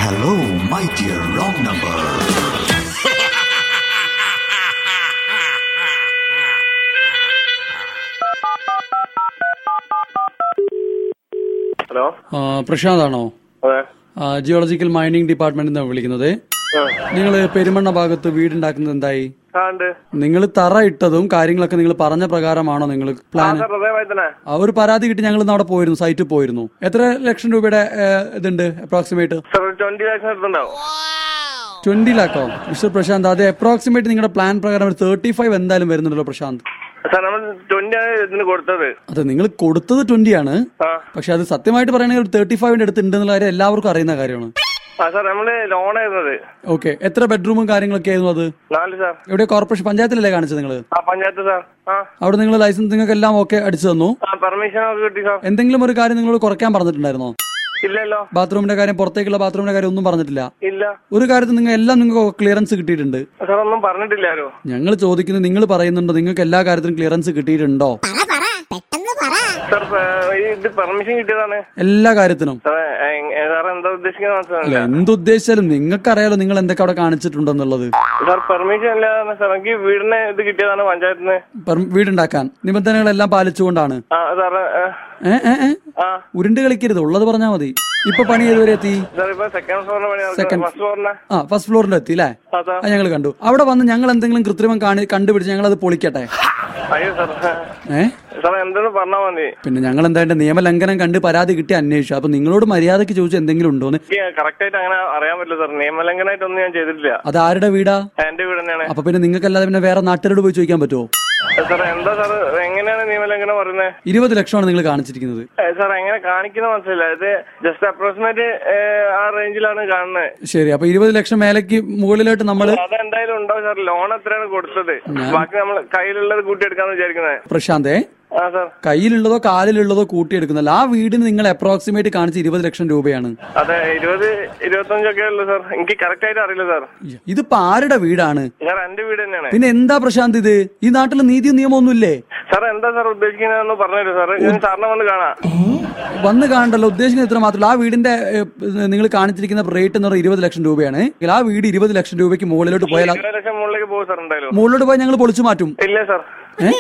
Hello, my dear wrong number. Hello ആ, പ്രശാന്താണോ അതെ ജിയോളജിക്കൽ മൈനിങ് ഡിപ്പാർട്ട്മെന്റിൽ നിന്നാണ് വിളിക്കുന്നത് ആ. നിങ്ങൾ പെരുമണ്ണ ഭാഗത്ത് വീടുണ്ടാക്കുന്നത് എന്തായി ആ ഉണ്ട് നിങ്ങൾ തറ ഇട്ടതും കാര്യങ്ങളൊക്കെ നിങ്ങൾ പറഞ്ഞ പ്രകാരമാണോ നിങ്ങൾ ആ പ്ലാൻ സാർ അതേമാതിരി തന്നെ ആ ഒരു പരാതി കിട്ടി ഞങ്ങൾ ഇന്ന് അവിടെ പോയിരുന്നു സൈറ്റിൽ പോയിരുന്നു എത്ര ലക്ഷം രൂപയുടെ ഏ, ഇതുണ്ട് അപ്രോക്സിമേറ്റ് സാർ ട്വന്റി ലാക്സ് എടുത്തുണ്ടാവും ട്വന്റി ലാക്കോ മിസ്റ്റർ പ്രശാന്ത് അത് അപ്രോക്സിമേറ്റ് നിങ്ങളുടെ പ്ലാൻ പ്രകാരം തേർട്ടി ഫൈവ് എന്തായാലും വരുന്നുണ്ടല്ലോ പ്രശാന്ത് സാർ നമ്മൾ ട്വന്റി ആണ് ഇതിന് കൊടുത്തത് അത് നിങ്ങൾ കൊടുത്തത് ട്വന്റി ആണ് ആ പക്ഷെ അത് സത്യമായിട്ട് പറയുകയാണെങ്കിൽ ഒരു തേർട്ടി ഫൈവിന്റെ അടുത്ത് ഉണ്ടെന്നുള്ള കാര്യം എല്ലാവർക്കും അറിയുന്ന കാര്യമാണ് ആ സാർ നമ്മള് ലോൺ ആയിരുന്നത് ഓക്കെ എത്ര ബെഡ്റൂമും കാര്യങ്ങളൊക്കെ ആയിരുന്നു അത് നാല് സാർ എവിടെ കോർപ്പറേഷൻ പഞ്ചായത്തിലല്ലേ കാണിച്ചത് നിങ്ങൾ ആ പഞ്ചായത്ത് സാർ ആ അവിടെ നിങ്ങൾ ലൈസൻസ് നിങ്ങൾക്ക് എല്ലാം ഓക്കെ അടിച്ചു തന്നു ആ പെർമിഷൻ ഒക്കെ കിട്ടി സാർ എന്തെങ്കിലും ഒരു കാര്യം നിങ്ങളോട് കുറയ്ക്കാൻ പറഞ്ഞിട്ടുണ്ടായിരുന്നോ ഇല്ലല്ലോ ബാത്റൂമിന്റെ കാര്യം പുറത്തേക്കുള്ള ബാത്റൂമിന്റെ കാര്യം ഒന്നും പറഞ്ഞിട്ടില്ല ഇല്ല ഒരു കാര്യത്തിൽ നിങ്ങൾ എല്ലാം നിങ്ങൾക്ക് ക്ലിയറൻസ് കിട്ടിയിട്ടുണ്ട് സാർ ഒന്നും പറഞ്ഞിട്ടില്ലാരോ ഞങ്ങൾ ചോദിക്കുന്നത് നിങ്ങൾ പറയുന്നുണ്ടോ നിങ്ങൾക്ക് എല്ലാ കാര്യത്തിലും ക്ലിയറൻസ് കിട്ടിയിട്ടുണ്ടോ പറ പറ പെട്ടെന്ന് പറ സാർ പ- ഈ ഇത് പെർമിഷൻ കിട്ടിയതാണ് എല്ലാ കാര്യത്തിനും സാറേ സാർ എന്താ ഉദ്ദേശിക്കുന്നത് മനസ്സിലായില്ല എന്തുദ്ദേശിച്ചാലും നിങ്ങൾക്കറിയാലോ നിങ്ങൾ എന്തൊക്കെ അവിടെ കാണിച്ചിട്ടുണ്ടെന്നുള്ളത് സാർ പെർമിഷൻ ഇല്ലാതെ സാർ എനിക്ക് വീടിന് ഇത് കിട്ടിയതാണ് പഞ്ചായത്തിന് പെർ- വീടുണ്ടാക്കാൻ നിബന്ധനകളെല്ലാം പാലിച്ചുകൊണ്ടാണ് ആ സാറ് ഏ ഏ ഏ ആ ഉരുണ്ട് കളിക്കരുത് ഉള്ളത് പറഞ്ഞാൽ മതി ഇപ്പൊ പണി ഏതുവരെ എത്തി സാർ ഇപ്പൊ സെക്കൻഡ് ഫ്ലോറിന് പണി Second. ഫസ്റ്റ് ഫ്ലോറിന് ആ ഫസ്റ്റ് ഫ്ലോറിൽ എത്തി അല്ലേ ആ സാർ അത് ഞങ്ങൾ കണ്ടു അവിടെ വന്ന് ഞങ്ങൾ എന്തെങ്കിലും കൃത്രിമം കാണി കണ്ടുപിടിച്ച് ഞങ്ങൾ അത് പൊളിക്കട്ടെ അയ്യോ സാർ ഏ സാർ എന്തെന്ന് പറഞ്ഞാൽ മതി പിന്നെ ഞങ്ങൾ എന്തായാലും നിയമലംഘനം കണ്ട് പരാതി കിട്ടി അന്വേഷിച്ചു അപ്പൊ നിങ്ങളോട് മര്യാദയ്ക്ക് ചോദിച്ചു എന്തെങ്കിലും ഉണ്ടോന്ന് എനിക്ക് കറക്റ്റ് ആയിട്ട് അങ്ങനെ അറിയാൻ പറ്റില്ല സാർ നിയമലംഘനമായിട്ടൊന്നും ഞാൻ ചെയ്തിട്ടില്ല അത് ആരുടെ വീടാ എന്റെ വീട് തന്നെയാണ് അപ്പൊ പിന്നെ നിങ്ങൾക്കല്ലാതെ പിന്നെ വേറെ നാട്ടുകാരോട് പോയി ചോദിക്കാൻ പറ്റുമോ സാർ എന്താ സാർ എങ്ങനെയാണ് നിയമലംഘനം പറയുന്നത് ഇരുപത് ലക്ഷമാണ് നിങ്ങൾ കാണിച്ചിരിക്കുന്നത് സാർ എങ്ങനെ കാണിക്കുന്ന മനസ്സിലായില്ല ഇത് ജസ്റ്റ് അപ്രോക്സിമേറ്റ് ആ റേഞ്ചിലാണ് കാണുന്നത് ശരി അപ്പൊ ഇരുപത് ലക്ഷം മേലേക്ക് മുകളിലോട്ട് നമ്മൾ അതെന്തായാലും ഉണ്ടാവും സാർ ലോൺ എത്രയാണ് കൊടുത്തത് ബാക്കി നമ്മൾ കയ്യിലുള്ളത് കൂട്ടിയെടുക്കാന്ന് വിചാരിക്കുന്നത് പ്രശാന്തേ ആ സാർ കയ്യിലുള്ളതോ കാലിലുള്ളതോ കൂട്ടിയെടുക്കുന്നല്ല ആ വീടിന് നിങ്ങൾ അപ്രോക്സിമേറ്റ് കാണിച്ച ഇരുപത് ലക്ഷം രൂപയാണ് അതെ ഇരുപത് ഇരുപത്തഞ്ചൊക്കെ ഉള്ളു സാർ എനിക്ക് കറക്റ്റ് ആയിട്ട് അറിയില്ല സാർ ഇതിപ്പോ ആരുടെ വീടാണ് സാർ എന്റെ വീട് തന്നെയാണ് പിന്നെ എന്താ പ്രശാന്ത് ഇത് ഈ നാട്ടിൽ നീതി നിയമമൊന്നുമില്ലേ സാർ എന്താ സാർ ഉദ്ദേശിക്കുന്നതെന്ന് പറഞ്ഞുതരൂ സാർ ഞാൻ സാറിനെ വന്ന് കാണാം വന്ന് കാണണ്ടല്ലോ ഉദ്ദേശിക്കുന്നത് ഇത്ര മാത്രമല്ല ആ വീടിന്റെ നിങ്ങൾ കാണിച്ചിരിക്കുന്ന റേറ്റ് എന്ന് പറയുന്നത് ഇരുപത് ലക്ഷം രൂപയാണ് ആ വീട് ഇരുപത് ലക്ഷം രൂപയ്ക്ക് മുകളിലോട്ട് പോയാൽ ആ- ഇരുപത് ലക്ഷം മുകളിലേക്ക് പോകും സാർ എന്തായാലും മുകളിലോട്ട് പോയാൽ ഞങ്ങൾ പൊളിച്ചു മാറ്റും ഇല്ല സാർ ഏ?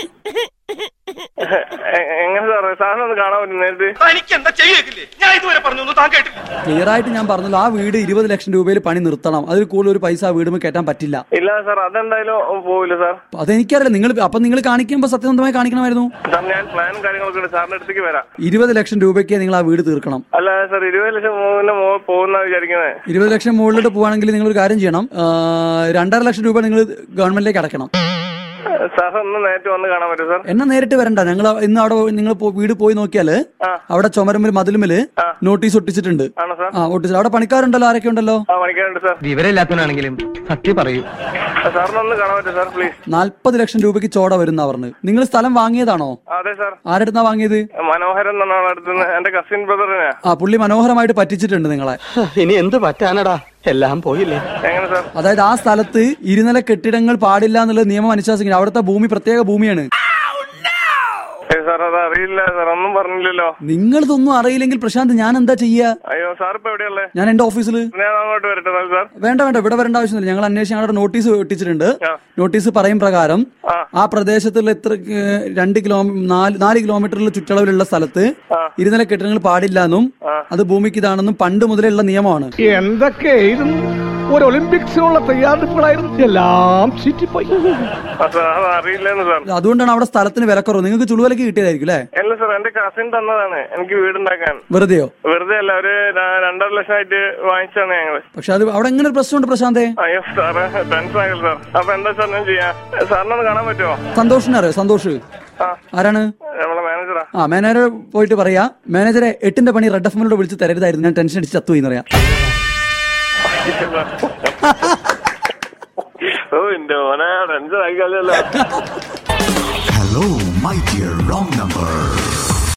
എ- എങ്ങനെ സാറേ സാറിനെ ഒന്ന് കാണാൻ പറ്റും നേരിട്ട് എനിക്ക് എന്താ ചെയ്യേക്കില്ലേ ഞാൻ ഇതുവരെ പറഞ്ഞു താൻ കേട്ടില്ല ക്ലിയർ ആയിട്ട് ഞാൻ പറഞ്ഞല്ലോ ആ വീട് ഇരുപത് ലക്ഷം രൂപയിൽ പണി നിർത്തണം അതിൽ കൂടുതൽ ഒരു പൈസ ആ വീടുമ്പോൾ കയറ്റാൻ പറ്റില്ല ഇല്ല സാർ അതെന്തായാലും പോവില്ല സാർ അപ്പൊ അതെനിക്കറിയില്ല നിങ്ങൾ അപ്പൊ നിങ്ങൾ കാണിക്കുമ്പോൾ സത്യസന്ധമായി കാണിക്കണമായിരുന്നു സാർ ഞാൻ പ്ലാനും കാര്യങ്ങളൊക്കെ ഉണ്ട് സാറിന്റെ അടുത്തേക്ക് വരാം ഇരുപത് ലക്ഷം രൂപയ്ക്ക് നിങ്ങൾ ആ വീട് തീർക്കണം അല്ല സാർ ഇരുപത് ലക്ഷം മുകളിൽ പോകുന്ന വിചാരിക്കുന്നത് ഇരുപത് ലക്ഷം മുകളിലോട്ട് പോവാണെങ്കിൽ നിങ്ങൾ ഒരു കാര്യം ചെയ്യണം ആ, രണ്ടര ലക്ഷം രൂപ നിങ്ങൾ ഗവൺമെന്റിലേക്ക് അടയ്ക്കണം സാർ ഒന്ന് നേരിട്ട് വന്ന് കാണാൻ പറ്റും സാർ എന്നെ നേരിട്ട് വരണ്ട ഞങ്ങൾ ഇന്ന് അവിടെ നിങ്ങൾ പോ- വീട് പോയി നോക്കിയാല് ആ. അവിടെ ചുമരുമ്പിൽ മതിലുമില് ആ. നോട്ടീസ് ഒട്ടിച്ചിട്ടുണ്ട് ആണോ സാർ ആ ഒട്ടിച്ചിട്ട് അവിടെ പണിക്കാരുണ്ടല്ലോ ആരൊക്കെ ഉണ്ടല്ലോ ആ പണിക്കാരുണ്ട് സാർ വിവരമില്ലാത്തവനാണെങ്കിലും സത്യം പറയൂ സാറിന് ഒന്ന് കാണാൻ പറ്റും സാർ പ്ലീസ് നാൽപ്പത് ലക്ഷം രൂപയ്ക്ക് ചോട വരുന്ന പറഞ്ഞ് നിങ്ങൾ സ്ഥലം വാങ്ങിയതാണോ അതെ സാർ ആരെടുത്താ വാങ്ങിയത് മനോഹരൻ എന്നാണ് ആളെ അടുത്തുനിന്ന് എന്റെ കസിൻ ബ്രദറിനെ ആ പുള്ളി മനോഹരമായിട്ട് പറ്റിച്ചിട്ടുണ്ട് നിങ്ങളെ ഇനി എന്ത് പറ്റാനടാ എല്ലാം പോയില്ലേ എങ്ങനെ സാർ അതായത് ആ സ്ഥലത്ത് ഇരുനില കെട്ടിടങ്ങൾ പാടില്ല എന്നുള്ള നിയമം അനുശാസിക്കുന്നത് അവിടുത്തെ ഭൂമി പ്രത്യേക ഭൂമിയാണ് ഏ, സാർ അത് അറിയില്ല സാർ ഒന്നും പറഞ്ഞില്ലല്ലോ നിങ്ങളിതൊന്നും അറിയില്ലെങ്കിൽ പ്രശാന്ത് ഞാൻ എന്താ ചെയ്യാ അയ്യോ സാർ ഇപ്പൊ എവിടെയല്ലേ ഞാൻ എന്റെ ഓഫീസിൽ ഞാൻ അങ്ങോട്ട് വരട്ടെ എന്നാൽ സാർ വേണ്ട വേണ്ട ഇവിടെ വരേണ്ട ആവശ്യമില്ല ഞങ്ങൾ അന്വേഷിച്ച് ഞങ്ങളുടെ നോട്ടീസ് ഒട്ടിച്ചിട്ടുണ്ട് ആ. നോട്ടീസ് പറയും പ്രകാരം ആ. ആ പ്രദേശത്തുള്ള എത്ര ഏഹ്, രണ്ട് കിലോ നാല് നാല് കിലോമീറ്ററിൽ ചുറ്റളവിലുള്ള സ്ഥലത്ത് ആ. ഇരുനില കെട്ടിടങ്ങൾ പാടില്ല എന്നും ആ. അത് ഭൂമിക്ക് ഇതാണെന്നും പണ്ട് മുതലുള്ള നിയമമാണ് എന്തൊക്കെയായിരുന്നു ഒരു ഒളിമ്പിക്സിനുള്ള തയ്യാറെടുപ്പുകളായിരുന്നു എല്ലാം ചീറ്റിപ്പോയി ആ, സാർ അത് അറിയില്ലെന്ന് സാർ അതുകൊണ്ടാണ് അവിടെ സ്ഥലത്തിന് വിലക്കുറവ് നിങ്ങൾക്ക് ചുളുവലക്ക് കിട്ടിയതായിരിക്കും അല്ലേ അല്ല സാർ എന്റെ കസിൻ തന്നതാണ് എനിക്ക് വീടുണ്ടാക്കാൻ വെറുതെയോ വെറുതെ അല്ല ഒരു ര- രണ്ടര ലക്ഷം ആയിട്ട് വാങ്ങിച്ചാണ് ഞങ്ങള് പക്ഷെ അത് അവിടെ എങ്ങനെ ഒരു പ്രശ്നമുണ്ട് പ്രശാന്തേ അയ്യോ സാറേ ടെൻഷൻ ആകൽ സാർ അപ്പൊ എന്താ സാർ ഞാൻ ചെയ്യാ സാറിനൊന്ന് കാണാൻ പറ്റുമോ സന്തോഷിനെ അറിയോ സന്തോഷ് ആ ആരാണ് നമ്മളെ മാനേജറാ ആ മാനേജർ പോയിട്ട് പറയാ മാനേജറെ എട്ടിന്റെ പണി റെഡ് എഫ് എമ്മിലോട് വിളിച്ച് തരരുതായിരുന്നു ഞാൻ ടെൻഷൻ അടിച്ച് ചത്തുപോയി എന്ന് പറയാം ഓ എന്റെ മോനെ ടെൻഷൻ ആയിക്കല്ലോ Hello, my dear wrong number.